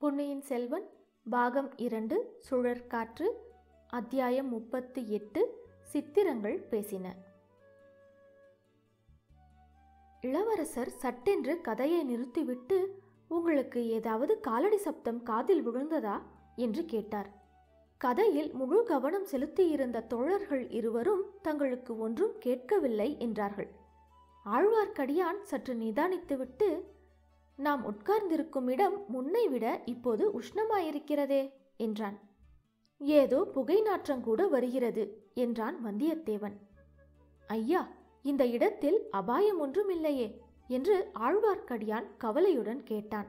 பொன்னியின் செல்வன் பாகம் இரண்டு சுழற்காற்று அத்தியாயம் முப்பத்தி எட்டு சித்திரங்கள் பேசின இளவரசர் சட்டென்று கதையை நிறுத்திவிட்டு உங்களுக்கு ஏதாவது காலடி சப்தம் காதில் விழுந்ததா என்று கேட்டார் கதையில் முழு கவனம் செலுத்தியிருந்த தோழர்கள் இருவரும் தங்களுக்கு ஒன்றும் கேட்கவில்லை என்றார்கள் ஆழ்வார்க்கடியான் சற்று நிதானித்துவிட்டு நாம் உட்கார்ந்திருக்கும் இடம் முன்னை விட இப்போது உஷ்ணமாயிருக்கிறதே என்றான் ஏதோ புகை நாற்றங்கூட வருகிறது என்றான் வந்தியத்தேவன் ஐயா இந்த இடத்தில் அபாயம் ஒன்றும் இல்லையே என்று ஆழ்வார்க்கடியான் கவலையுடன் கேட்டான்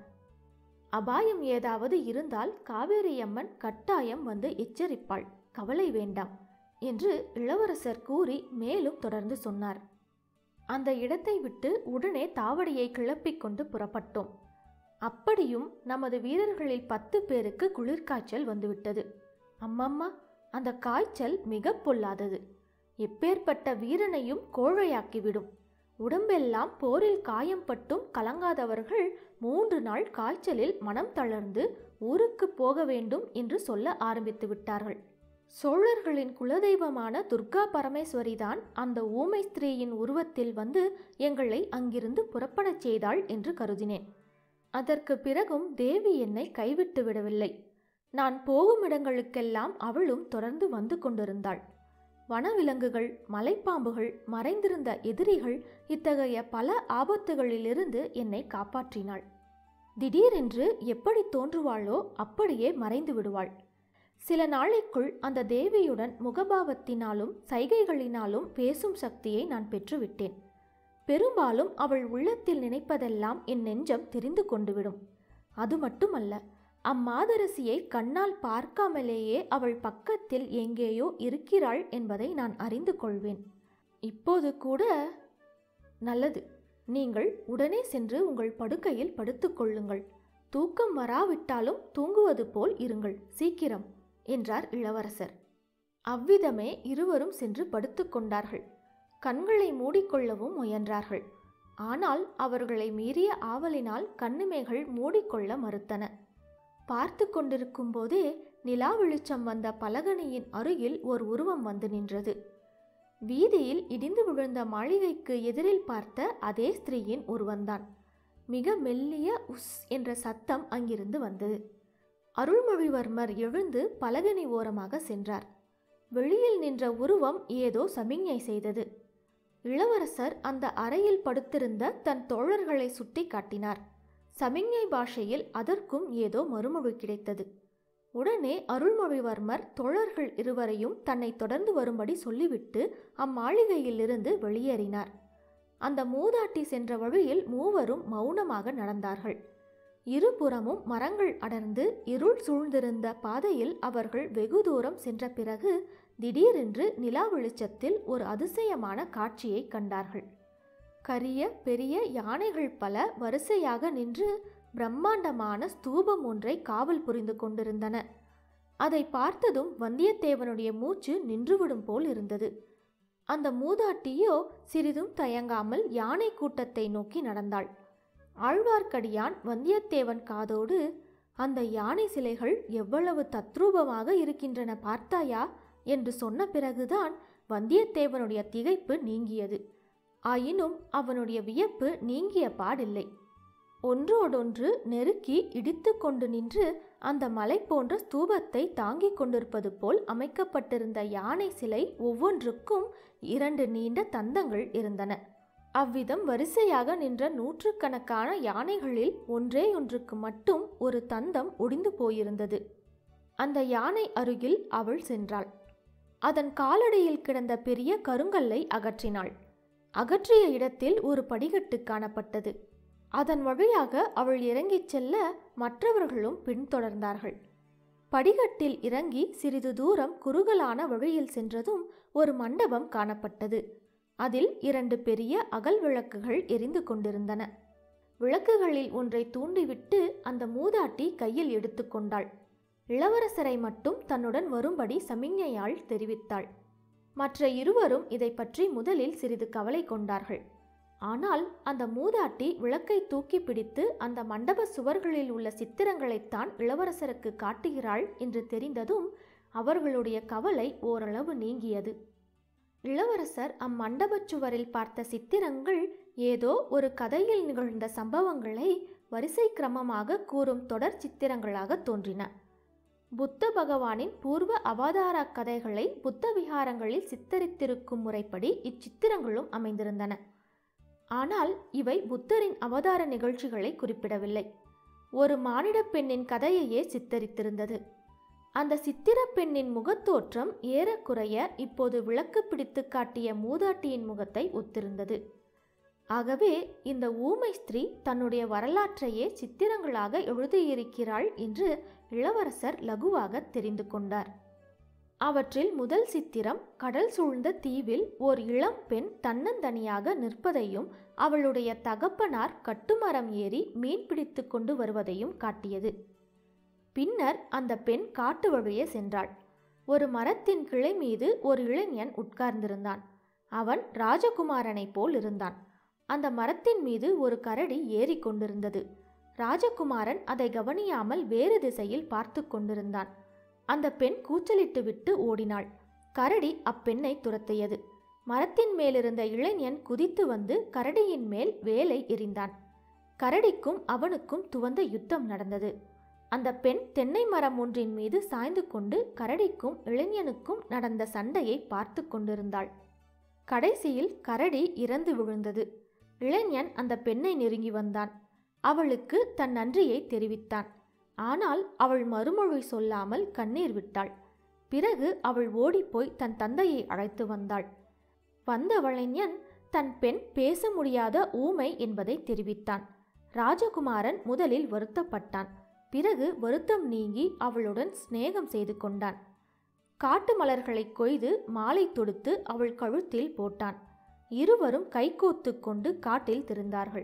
அபாயம் ஏதாவது இருந்தால் காவேரியம்மன் கட்டாயம் வந்து எச்சரிப்பாள் கவலை வேண்டாம் என்று இளவரசர் கூறி மேலும் தொடர்ந்து சொன்னார் அந்த இடத்தை விட்டு உடனே தாவடியை கிளப்பிக் கொண்டு புறப்பட்டோம் அப்படியும் நமது வீரர்களில் பத்து பேருக்கு குளிர்காய்ச்சல் வந்துவிட்டது அம்மம்மா அந்த காய்ச்சல் மிக பொல்லாதது எப்பேற்பட்ட வீரனையும் கோழையாக்கிவிடும் உடம்பெல்லாம் போரில் காயம்பட்டும் கலங்காதவர்கள் மூன்று நாள் காய்ச்சலில் மனம் தளர்ந்து ஊருக்கு போக வேண்டும் என்று சொல்ல ஆரம்பித்து விட்டார்கள் சோழர்களின் குலதெய்வமான துர்கா பரமேஸ்வரிதான் அந்த ஊமை ஸ்திரீயின் உருவத்தில் வந்து எங்களை அங்கிருந்து புறப்படச் செய்தாள் என்று கருதினேன் அதற்கு பிறகும் தேவி என்னை கைவிட்டு விடவில்லை நான் போகும் இடங்களுக்கெல்லாம் அவளும் தொடர்ந்து வந்து கொண்டிருந்தாள் வனவிலங்குகள் மலைப்பாம்புகள் மறைந்திருந்த எதிரிகள் இத்தகைய பல ஆபத்துகளிலிருந்து என்னை காப்பாற்றினாள் திடீரென்று எப்படி தோன்றுவாளோ அப்படியே மறைந்து விடுவாள் சில நாளைக்குள் அந்த தேவியுடன் முகபாவத்தினாலும் சைகைகளினாலும் பேசும் சக்தியை நான் பெற்றுவிட்டேன் பெரும்பாலும் அவள் உள்ளத்தில் நினைப்பதெல்லாம் என் நெஞ்சம் தெரிந்து கொண்டுவிடும் அது மட்டுமல்ல அம்மாதரசியை கண்ணால் பார்க்காமலேயே அவள் பக்கத்தில் எங்கேயோ இருக்கிறாள் என்பதை நான் அறிந்து கொள்வேன் இப்போது கூட நல்லது நீங்கள் உடனே சென்று உங்கள் படுக்கையில் படுத்துக்கொள்ளுங்கள் தூக்கம் வராவிட்டாலும் தூங்குவது போல் இருங்கள் சீக்கிரம் என்றார் இளவரசர் அவ்விதமே இருவரும் சென்று படுத்துக்கொண்டார்கள் கண்களை மூடிக்கொள்ளவும் முயன்றார்கள் ஆனால் அவர்களை மீறிய ஆவலினால் கண்ணிமைகள் மூடிக்கொள்ள மறுத்தன பார்த்து கொண்டிருக்கும் போதே நிலா வெளிச்சம் வந்த பலகனியின் அருகில் ஒரு உருவம் வந்து நின்றது வீதியில் இடிந்து விழுந்த மாளிகைக்கு எதிரில் பார்த்த அதே ஸ்திரீயின் உருவந்தான் மிக மெல்லிய உஸ் என்ற சத்தம் அங்கிருந்து வந்தது அருள்மொழிவர்மர் எழுந்து பலகனி ஓரமாக சென்றார் வெளியில் நின்ற உருவம் ஏதோ சமிஞ்ஞை செய்தது இளவரசர் அந்த அறையில் படுத்திருந்த தன் தோழர்களை சுட்டி காட்டினார் சமிஞ்ஞை பாஷையில் அதற்கும் ஏதோ மறுமொழி கிடைத்தது உடனே அருள்மொழிவர்மர் தோழர்கள் இருவரையும் தன்னை தொடர்ந்து வரும்படி சொல்லிவிட்டு அம்மாளிகையிலிருந்து வெளியேறினார் அந்த மூதாட்டி சென்ற வழியில் மூவரும் மௌனமாக நடந்தார்கள் இருபுறமும் மரங்கள் அடர்ந்து இருள் சூழ்ந்திருந்த பாதையில் அவர்கள் வெகு தூரம் சென்ற பிறகு திடீரென்று நிலா வெளிச்சத்தில் ஒரு அதிசயமான காட்சியை கண்டார்கள் கரிய பெரிய யானைகள் பல வரிசையாக நின்று பிரம்மாண்டமான ஸ்தூபம் ஒன்றை காவல் புரிந்து கொண்டிருந்தன அதை பார்த்ததும் வந்தியத்தேவனுடைய மூச்சு நின்றுவிடும் போல் இருந்தது அந்த மூதாட்டியோ சிறிதும் தயங்காமல் யானை கூட்டத்தை நோக்கி நடந்தாள் ஆழ்வார்க்கடியான் வந்தியத்தேவன் காதோடு அந்த யானை சிலைகள் எவ்வளவு தத்ரூபமாக இருக்கின்றன பார்த்தாயா என்று சொன்ன பிறகுதான் வந்தியத்தேவனுடைய திகைப்பு நீங்கியது ஆயினும் அவனுடைய வியப்பு நீங்கிய பாடில்லை ஒன்றோடொன்று நெருக்கி இடித்து கொண்டு நின்று அந்த மலை போன்ற ஸ்தூபத்தை தாங்கிக் கொண்டிருப்பது போல் அமைக்கப்பட்டிருந்த யானை சிலை ஒவ்வொன்றுக்கும் இரண்டு நீண்ட தந்தங்கள் இருந்தன அவ்விதம் வரிசையாக நின்ற நூற்றுக்கணக்கான யானைகளில் ஒன்றே ஒன்றுக்கு மட்டும் ஒரு தந்தம் ஒடிந்து போயிருந்தது அந்த யானை அருகில் அவள் சென்றாள் அதன் காலடியில் கிடந்த பெரிய கருங்கல்லை அகற்றினாள் அகற்றிய இடத்தில் ஒரு படிகட்டு காணப்பட்டது அதன் வழியாக அவள் இறங்கிச் செல்ல மற்றவர்களும் பின்தொடர்ந்தார்கள் படிகட்டில் இறங்கி சிறிது தூரம் குறுகலான வழியில் சென்றதும் ஒரு மண்டபம் காணப்பட்டது அதில் இரண்டு பெரிய அகல் விளக்குகள் எரிந்து கொண்டிருந்தன விளக்குகளில் ஒன்றை தூண்டிவிட்டு அந்த மூதாட்டி கையில் எடுத்துக்கொண்டாள் இளவரசரை மட்டும் தன்னுடன் வரும்படி சமிஞ்ஞையால் தெரிவித்தாள் மற்ற இருவரும் இதை பற்றி முதலில் சிறிது கவலை கொண்டார்கள் ஆனால் அந்த மூதாட்டி விளக்கை தூக்கி பிடித்து அந்த மண்டப சுவர்களில் உள்ள சித்திரங்களைத்தான் இளவரசருக்கு காட்டுகிறாள் என்று தெரிந்ததும் அவர்களுடைய கவலை ஓரளவு நீங்கியது இளவரசர் அம்மண்டபச் சுவரில் பார்த்த சித்திரங்கள் ஏதோ ஒரு கதையில் நிகழ்ந்த சம்பவங்களை வரிசை கிரமமாக கூறும் தொடர் சித்திரங்களாக தோன்றின புத்த பகவானின் பூர்வ அவதார கதைகளை புத்த விகாரங்களில் சித்தரித்திருக்கும் முறைப்படி இச்சித்திரங்களும் அமைந்திருந்தன ஆனால் இவை புத்தரின் அவதார நிகழ்ச்சிகளை குறிப்பிடவில்லை ஒரு மானிடப் பெண்ணின் கதையையே சித்தரித்திருந்தது அந்த சித்திரப் பெண்ணின் முகத்தோற்றம் ஏறக்குறைய இப்போது விளக்கு பிடித்து காட்டிய மூதாட்டியின் முகத்தை ஒத்திருந்தது ஆகவே இந்த ஊமை ஸ்திரீ தன்னுடைய வரலாற்றையே சித்திரங்களாக எழுதியிருக்கிறாள் என்று இளவரசர் லகுவாக தெரிந்து கொண்டார் அவற்றில் முதல் சித்திரம் கடல் சூழ்ந்த தீவில் ஓர் இளம் பெண் தன்னந்தனியாக நிற்பதையும் அவளுடைய தகப்பனார் கட்டுமரம் ஏறி மீன் பிடித்து கொண்டு வருவதையும் காட்டியது பின்னர் அந்த பெண் காட்டு வழியே சென்றாள் ஒரு மரத்தின் கிளை மீது ஒரு இளைஞன் உட்கார்ந்திருந்தான் அவன் ராஜகுமாரனைப் போல் இருந்தான் அந்த மரத்தின் மீது ஒரு கரடி ஏறி கொண்டிருந்தது ராஜகுமாரன் அதை கவனியாமல் வேறு திசையில் பார்த்து கொண்டிருந்தான் அந்த பெண் கூச்சலிட்டு விட்டு ஓடினாள் கரடி அப்பெண்ணை துரத்தியது மரத்தின் மேலிருந்த இளைஞன் குதித்து வந்து கரடியின் மேல் வேலை எறிந்தான் கரடிக்கும் அவனுக்கும் துவந்த யுத்தம் நடந்தது அந்த பெண் தென்னை மரம் ஒன்றின் மீது சாய்ந்து கொண்டு கரடிக்கும் இளைஞனுக்கும் நடந்த சண்டையை பார்த்து கொண்டிருந்தாள் கடைசியில் கரடி இறந்து விழுந்தது இளைஞன் அந்த பெண்ணை நெருங்கி வந்தான் அவளுக்கு தன் நன்றியை தெரிவித்தான் ஆனால் அவள் மறுமொழி சொல்லாமல் கண்ணீர் விட்டாள் பிறகு அவள் ஓடிப்போய் தன் தந்தையை அழைத்து வந்தாள் வந்த வளைஞன் தன் பெண் பேச முடியாத ஊமை என்பதை தெரிவித்தான் ராஜகுமாரன் முதலில் வருத்தப்பட்டான் பிறகு வருத்தம் நீங்கி அவளுடன் சிநேகம் செய்து கொண்டான் காட்டு மலர்களை கொய்து மாலை தொடுத்து அவள் கழுத்தில் போட்டான் இருவரும் கைகோத்து கொண்டு காட்டில் திருந்தார்கள்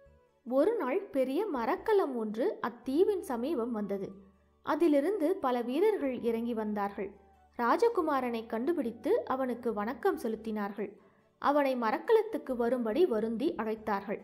ஒரு நாள் பெரிய மரக்கலம் ஒன்று அத்தீவின் சமீபம் வந்தது அதிலிருந்து பல வீரர்கள் இறங்கி வந்தார்கள் ராஜகுமாரனை கண்டுபிடித்து அவனுக்கு வணக்கம் செலுத்தினார்கள் அவனை மரக்கலத்துக்கு வரும்படி வருந்தி அழைத்தார்கள்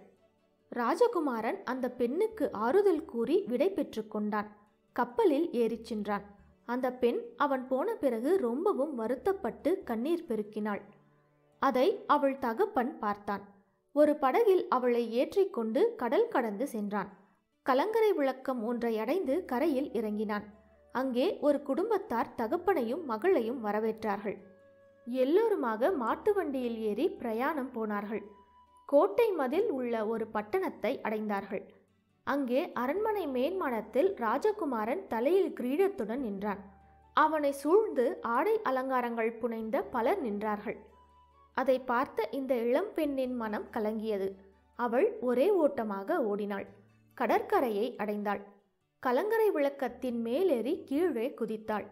ராஜகுமாரன் அந்த பெண்ணுக்கு ஆறுதல் கூறி விடை பெற்று கொண்டான் கப்பலில் ஏறிச் சென்றான் அந்த பெண் அவன் போன பிறகு ரொம்பவும் வருத்தப்பட்டு கண்ணீர் பெருக்கினாள் அதை அவள் தகப்பன் பார்த்தான் ஒரு படகில் அவளை ஏற்றிக்கொண்டு கடல் கடந்து சென்றான் கலங்கரை விளக்கம் ஒன்றை அடைந்து கரையில் இறங்கினான் அங்கே ஒரு குடும்பத்தார் தகப்பனையும் மகளையும் வரவேற்றார்கள் எல்லோருமாக மாட்டு வண்டியில் ஏறி பிரயாணம் போனார்கள் கோட்டை மதில் உள்ள ஒரு பட்டணத்தை அடைந்தார்கள் அங்கே அரண்மனை மேன்மாடத்தில் ராஜகுமாரன் தலையில் கிரீடத்துடன் நின்றான் அவனை சூழ்ந்து ஆடை அலங்காரங்கள் புனைந்த பலர் நின்றார்கள் அதை பார்த்த இந்த இளம்பெண்ணின் மனம் கலங்கியது அவள் ஒரே ஓட்டமாக ஓடினாள் கடற்கரையை அடைந்தாள் கலங்கரை விளக்கத்தின் மேலேறி கீழே குதித்தாள்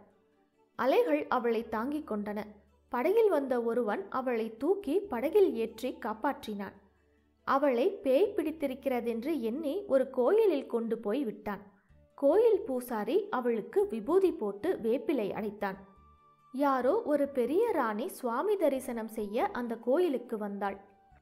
அலைகள் அவளை தாங்கிக் கொண்டன படகில் வந்த ஒருவன் அவளை தூக்கி படகில் ஏற்றி காப்பாற்றினான் அவளை பேய் பிடித்திருக்கிறதென்று எண்ணி ஒரு கோயிலில் கொண்டு போய் விட்டான் கோயில் பூசாரி அவளுக்கு விபூதி போட்டு வேப்பிலை அடைத்தான் யாரோ ஒரு பெரிய ராணி சுவாமி தரிசனம் செய்ய அந்த கோயிலுக்கு வந்தாள்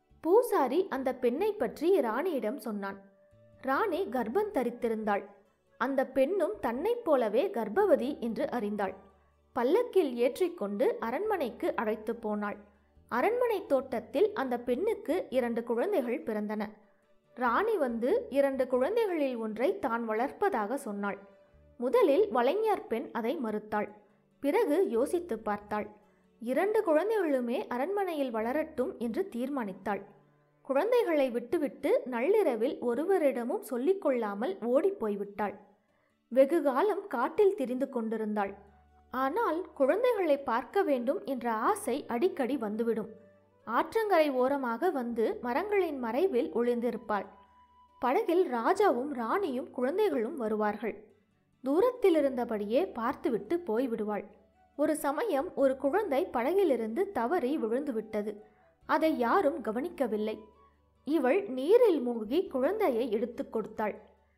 பூசாரி அந்த பெண்ணை பற்றி ராணியிடம் சொன்னான் ராணி கர்ப்பம் தரித்திருந்தாள் அந்த பெண்ணும் தன்னைப் போலவே கர்ப்பவதி என்று அறிந்தாள் பல்லக்கில் ஏற்றிக்கொண்டு அரண்மனைக்கு அழைத்து போனாள் அரண்மனை தோட்டத்தில் அந்த பெண்ணுக்கு இரண்டு குழந்தைகள் பிறந்தன ராணி வந்து இரண்டு குழந்தைகளில் ஒன்றை தான் வளர்ப்பதாக சொன்னாள் முதலில் வலைஞர் பெண் அதை மறுத்தாள் பிறகு யோசித்து பார்த்தாள் இரண்டு குழந்தைகளுமே அரண்மனையில் வளரட்டும் என்று தீர்மானித்தாள் குழந்தைகளை விட்டுவிட்டு நள்ளிரவில் ஒருவரிடமும் சொல்லிக் கொள்ளாமல் ஓடிப்போய்விட்டாள் வெகு காலம் காட்டில் திரிந்து கொண்டிருந்தாள் ஆனால் குழந்தைகளை பார்க்க வேண்டும் என்ற ஆசை அடிக்கடி வந்துவிடும் ஆற்றங்கரை ஓரமாக வந்து மரங்களின் மறைவில் ஒளிந்திருப்பாள் படகில் ராஜாவும் ராணியும் குழந்தைகளும் வருவார்கள் தூரத்தில் இருந்தபடியே பார்த்துவிட்டு போய்விடுவாள் ஒரு சமயம் ஒரு குழந்தை படகிலிருந்து தவறி விழுந்துவிட்டது அதை யாரும் கவனிக்கவில்லை இவள் நீரில் மூழ்கி குழந்தையை எடுத்துக் கொடுத்தாள்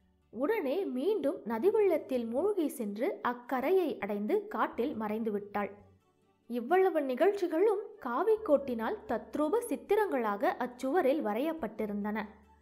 உடனே மீண்டும் நதி வெள்ளத்தில் மூழ்கி சென்று அக்கரையை அடைந்து காட்டில் மறைந்து விட்டாள் இவ்வளவு நிகழ்ச்சிகளும் காவிக்கோட்டினால் தத்ரூப சித்திரங்களாக அச்சுவரில் வரையப்பட்டிருந்தன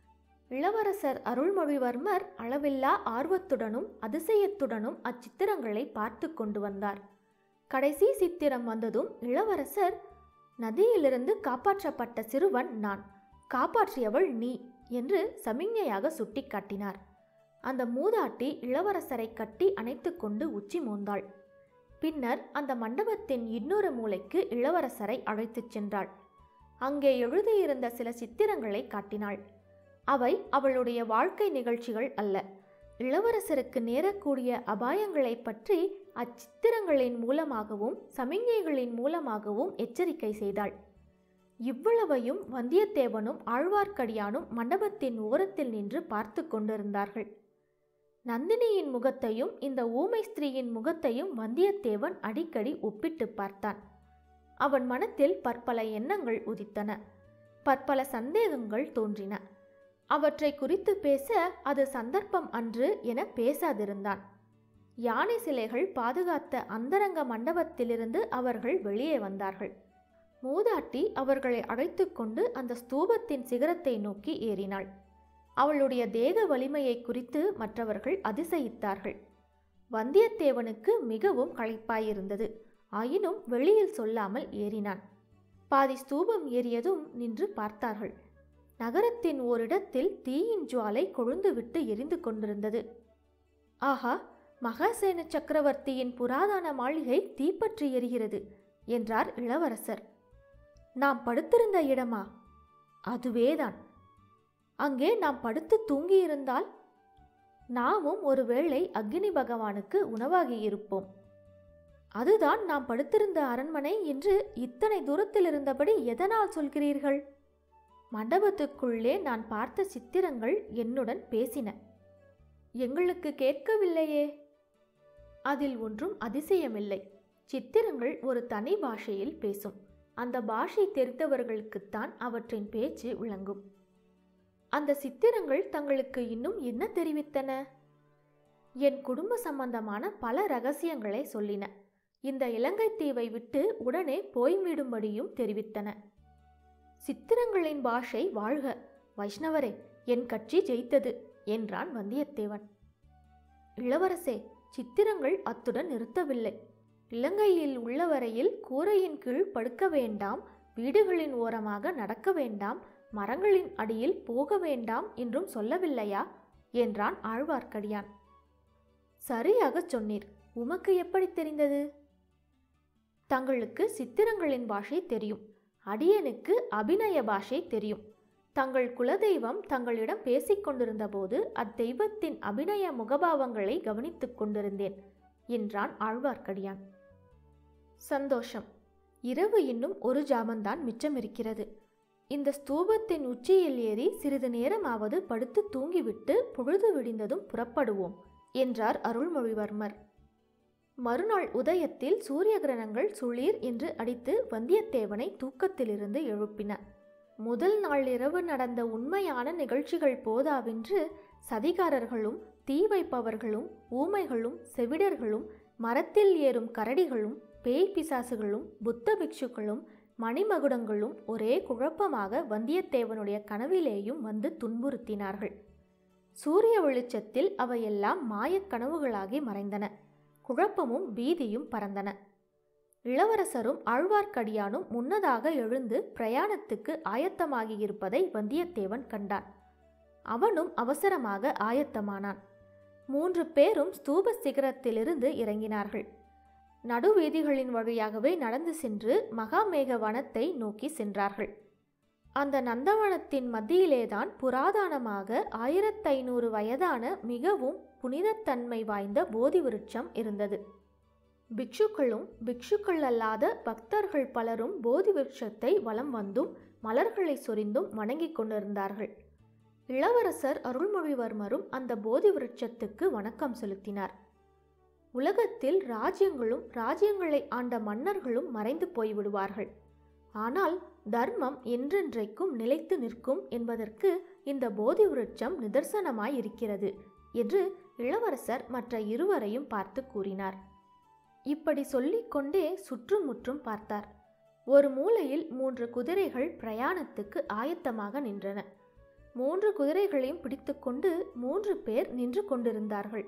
இளவரசர் அருள்மொழிவர்மர் அளவில்லா ஆர்வத்துடனும் அதிசயத்துடனும் அச்சித்திரங்களை பார்த்து கொண்டு வந்தார் கடைசி சித்திரம் வந்ததும் இளவரசர் நதியிலிருந்து காப்பாற்றப்பட்ட சிறுவன் நான் காப்பாற்றியவள் நீ என்று சமிஞ்ஞையாக சுட்டிக்காட்டினார் அந்த மூதாட்டி இளவரசரை கட்டி அணைத்து கொண்டு உச்சி மோந்தாள் பின்னர் அந்த மண்டபத்தின் இன்னொரு மூலைக்கு இளவரசரை அழைத்துச் சென்றாள் அங்கே எழுதியிருந்த சில சித்திரங்களை காட்டினாள் அவை அவளுடைய வாழ்க்கை நிகழ்ச்சிகள் அல்ல இளவரசருக்கு நேரக்கூடிய அபாயங்களைப் பற்றி அச்சித்திரங்களின் மூலமாகவும் சமிஞ்ஞைகளின் மூலமாகவும் எச்சரிக்கை செய்தாள் இவ்வளவையும் வந்தியத்தேவனும் ஆழ்வார்க்கடியானும் மண்டபத்தின் ஓரத்தில் நின்று பார்த்து கொண்டிருந்தார்கள் நந்தினியின் முகத்தையும் இந்த ஊமை ஸ்திரீயின் முகத்தையும் வந்தியத்தேவன் அடிக்கடி ஒப்பிட்டு பார்த்தான் அவன் மனத்தில் பற்பல எண்ணங்கள் உதித்தன பற்பல சந்தேகங்கள் தோன்றின அவற்றை குறித்து பேச அது சந்தர்ப்பம் அன்று என பேசாதிருந்தான் யானை சிலைகள் பாதுகாத்த அந்தரங்க மண்டபத்திலிருந்து அவர்கள் வெளியே வந்தார்கள் மூதாட்டி அவர்களை அழைத்து கொண்டு அந்த ஸ்தூபத்தின் சிகரத்தை நோக்கி ஏறினாள் அவளுடைய தேக வலிமையை குறித்து மற்றவர்கள் அதிசயித்தார்கள் வந்தியத்தேவனுக்கு மிகவும் களைப்பாயிருந்தது ஆயினும் வெளியில் சொல்லாமல் ஏறினான் பாதி ஸ்தூபம் ஏறியதும் நின்று பார்த்தார்கள் நகரத்தின் ஓரிடத்தில் தீயின் ஜுவாலை கொழுந்துவிட்டு எரிந்து கொண்டிருந்தது ஆஹா மகாசேன சக்கரவர்த்தியின் புராதன மாளிகை தீப்பற்றி எரிகிறது என்றார் இளவரசர் நாம் படுத்திருந்த இடமா அதுவேதான் அங்கே நாம் படுத்து தூங்கியிருந்தால் நாமும் ஒருவேளை அக்னி பகவானுக்கு உணவாகியிருப்போம் அதுதான் நாம் படுத்திருந்த அரண்மனை என்று இத்தனை தூரத்தில் இருந்தபடி எதனால் சொல்கிறீர்கள் மண்டபத்துக்குள்ளே நான் பார்த்த சித்திரங்கள் என்னுடன் பேசின எங்களுக்கு கேட்கவில்லையே அதில் ஒன்றும் அதிசயமில்லை சித்திரங்கள் ஒரு தனி பாஷையில் பேசும் அந்த பாஷை தெரிந்தவர்களுக்குத்தான் அவற்றின் பேச்சு விளங்கும் அந்த சித்திரங்கள் தங்களுக்கு இன்னும் என்ன தெரிவித்தன என் குடும்ப சம்பந்தமான பல ரகசியங்களை சொல்லின இந்த இலங்கை தீவை விட்டு உடனே போய்விடும்படியும் தெரிவித்தன சித்திரங்களின் பாஷை வாழ்க வைஷ்ணவரே என் கட்சி ஜெயித்தது என்றான் வந்தியத்தேவன் இளவரசே சித்திரங்கள் அத்துடன் நிறுத்தவில்லை இலங்கையில் உள்ளவரையில் கூரையின் கீழ் படுக்க வேண்டாம் வீடுகளின் ஓரமாக நடக்க வேண்டாம் மரங்களின் அடியில் போக வேண்டாம் என்றும் சொல்லவில்லையா என்றான் ஆழ்வார்க்கடியான் சரியாகச் சொன்னீர் உமக்கு எப்படி தெரிந்தது தங்களுக்கு சித்திரங்களின் பாஷை தெரியும் அடியனுக்கு அபிநய பாஷை தெரியும் தங்கள் குலதெய்வம் தங்களிடம் பேசிக் கொண்டிருந்தபோது அத்தெய்வத்தின் அபிநய முகபாவங்களை கவனித்துக் கொண்டிருந்தேன் என்றான் ஆழ்வார்க்கடியான் சந்தோஷம் இரவு இன்னும் ஒரு ஜாமந்தான் மிச்சமிருக்கிறது இந்த ஸ்தூபத்தின் உச்சியில் ஏறி சிறிது நேரமாவது படுத்து தூங்கிவிட்டு பொழுது விடிந்ததும் புறப்படுவோம் என்றார் அருள்மொழிவர்மர் மறுநாள் உதயத்தில் சூரிய கிரணங்கள் சுளீர் என்று அடித்து வந்தியத்தேவனை தூக்கத்திலிருந்து எழுப்பின முதல் நாள் இரவு நடந்த உண்மையான நிகழ்ச்சிகள் போதாவென்று சதிகாரர்களும் தீ வைப்பவர்களும் ஊமைகளும் செவிடர்களும் மரத்தில் ஏறும் கரடிகளும் பேய் பிசாசுகளும் புத்த பிக்ஷுக்களும் மணிமகுடங்களும் ஒரே குழப்பமாக வந்தியத்தேவனுடைய கனவிலேயும் வந்து துன்புறுத்தினார்கள் சூரிய வெளிச்சத்தில் அவையெல்லாம் மாயக் கனவுகளாகி மறைந்தன குழப்பமும் பீதியும் பறந்தன இளவரசரும் ஆழ்வார்க்கடியானும் முன்னதாக எழுந்து பிரயாணத்துக்கு ஆயத்தமாகியிருப்பதை வந்தியத்தேவன் கண்டான் அவனும் அவசரமாக ஆயத்தமானான் மூன்று பேரும் ஸ்தூப சிகரத்திலிருந்து இறங்கினார்கள் நடுவீதிகளின் வழியாகவே நடந்து சென்று மகாமேக வனத்தை நோக்கி சென்றார்கள் அந்த நந்தவனத்தின் மத்தியிலேதான் புராதனமாக ஆயிரத்தைநூறு வயதான மிகவும் புனிதத்தன்மை வாய்ந்த போதி விருட்சம் இருந்தது பிக்ஷுக்களும் பிக்ஷுக்கள் அல்லாத பக்தர்கள் பலரும் போதி விருட்சத்தை வலம் வந்தும் மலர்களை சொரிந்தும் வணங்கிக் கொண்டிருந்தார்கள் இளவரசர் அருள்மொழிவர்மரும் அந்த போதி விருட்சத்துக்கு வணக்கம் செலுத்தினார் உலகத்தில் ராஜ்யங்களும் ராஜ்யங்களை ஆண்ட மன்னர்களும் மறைந்து போய்விடுவார்கள் ஆனால் தர்மம் என்றென்றைக்கும் நிலைத்து நிற்கும் என்பதற்கு இந்த போதி விருட்சம் நிதர்சனமாயிருக்கிறது என்று இளவரசர் மற்ற இருவரையும் பார்த்து கூறினார் இப்படி சொல்லிக்கொண்டே சுற்றுமுற்றும் பார்த்தார் ஒரு மூலையில் மூன்று குதிரைகள் பிரயாணத்துக்கு ஆயத்தமாக நின்றன மூன்று குதிரைகளையும் பிடித்துக்கொண்டு மூன்று பேர் நின்று கொண்டிருந்தார்கள்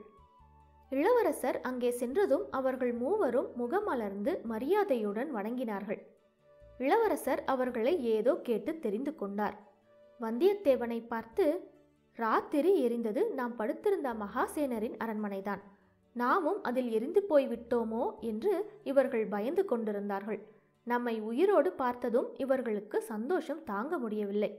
இளவரசர் அங்கே சென்றதும் அவர்கள் மூவரும் முகமலர்ந்து மரியாதையுடன் வணங்கினார்கள் இளவரசர் அவர்களை ஏதோ கேட்டு தெரிந்து கொண்டார் வந்தியத்தேவனை பார்த்து ராத்திரி எரிந்தது நாம் படுத்திருந்த மகாசேனரின் அரண்மனைதான் நாமும் அதில் எரிந்து போய் விட்டோமோ என்று இவர்கள் பயந்து கொண்டிருந்தார்கள் நம்மை உயிரோடு பார்த்ததும் இவர்களுக்கு சந்தோஷம் தாங்க முடியவில்லை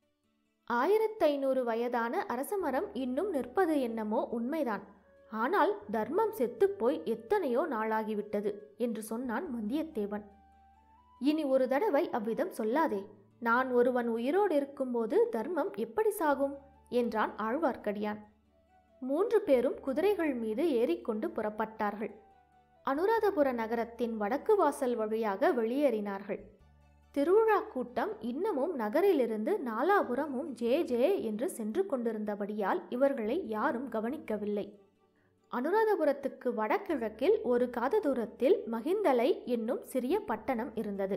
ஆயிரத்தைநூறு வயதான அரசமரம் இன்னும் நிற்பது என்னமோ உண்மைதான் ஆனால் தர்மம் செத்துப்போய் எத்தனையோ நாளாகிவிட்டது என்று சொன்னான் வந்தியத்தேவன் இனி ஒரு தடவை அவ்விதம் சொல்லாதே நான் ஒருவன் உயிரோடு இருக்கும்போது தர்மம் எப்படி சாகும் என்றான் ஆழ்வார்க்கடியான் மூன்று பேரும் குதிரைகள் மீது ஏறிக்கொண்டு புறப்பட்டார்கள் அனுராதபுர நகரத்தின் வடக்கு வாசல் வழியாக வெளியேறினார்கள் திருவிழா கூட்டம் இன்னமும் நகரிலிருந்து நாலாபுரமும் ஜே ஜே என்று சென்று கொண்டிருந்தபடியால் இவர்களை யாரும் கவனிக்கவில்லை அனுராதபுரத்துக்கு வடகிழக்கில் ஒரு காத தூரத்தில் மகிந்தலை என்னும் சிறிய பட்டணம் இருந்தது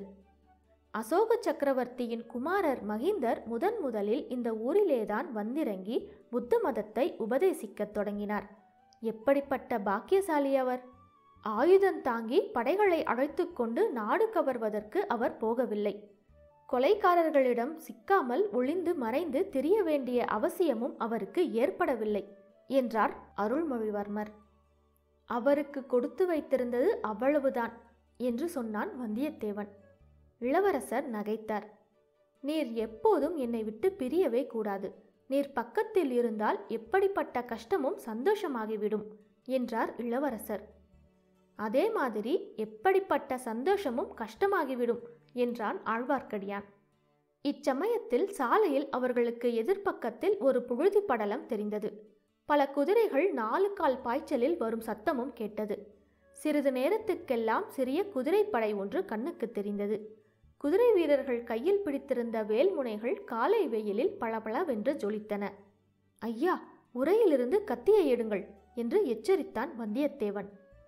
அசோக சக்கரவர்த்தியின் குமாரர் மகிந்தர் முதன் முதலில் இந்த ஊரிலேதான் வந்திறங்கி புத்த மதத்தை உபதேசிக்கத் தொடங்கினார் எப்படிப்பட்ட பாக்கியசாலி அவர் ஆயுதம் தாங்கி படைகளை அழைத்து கொண்டு நாடு கவர்வதற்கு அவர் போகவில்லை கொலைக்காரர்களிடம் சிக்காமல் ஒளிந்து மறைந்து திரிய வேண்டிய அவசியமும் அவருக்கு ஏற்படவில்லை என்றார் அருள்மொழிவர்மர் அவருக்கு கொடுத்து வைத்திருந்தது அவ்வளவுதான் என்று சொன்னான் வந்தியத்தேவன் இளவரசர் நகைத்தார் நீர் எப்போதும் என்னை விட்டு பிரியவே கூடாது நீர் பக்கத்தில் இருந்தால் எப்படிப்பட்ட கஷ்டமும் சந்தோஷமாகிவிடும் என்றார் இளவரசர் அதே மாதிரி எப்படிப்பட்ட சந்தோஷமும் கஷ்டமாகிவிடும் என்றான் ஆழ்வார்க்கடியான் இச்சமயத்தில் சாலையில் அவர்களுக்கு எதிர்ப்பக்கத்தில் ஒரு புழுதி படலம் தெரிந்தது பல குதிரைகள் நாலு கால் பாய்ச்சலில் வரும் சத்தமும் கேட்டது சிறிது நேரத்துக்கெல்லாம் சிறிய குதிரைப்படை ஒன்று கண்ணுக்கு தெரிந்தது குதிரை வீரர்கள் கையில் பிடித்திருந்த வேல்முனைகள் காலை வெயிலில் பளபளவென்று ஜொலித்தன ஐயா உரையிலிருந்து கத்தியை எடுங்கள் என்று எச்சரித்தான் வந்தியத்தேவன்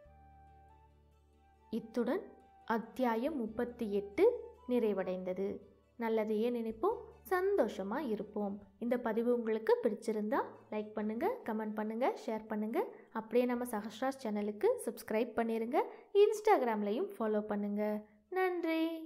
இத்துடன் அத்தியாயம் முப்பத்தி எட்டு நிறைவடைந்தது நல்லதையே நினைப்போம் சந்தோஷமா இருப்போம் இந்த பதிவு உங்களுக்கு பிடிச்சிருந்தா லைக் பண்ணுங்க கமெண்ட் பண்ணுங்க ஷேர் பண்ணுங்க அப்படியே நம்ம சஹஸ்ராஸ் சேனலுக்கு சப்ஸ்கிரைப் பண்ணிருங்க இன்ஸ்டாகிராம்லையும் ஃபாலோ பண்ணுங்க நன்றி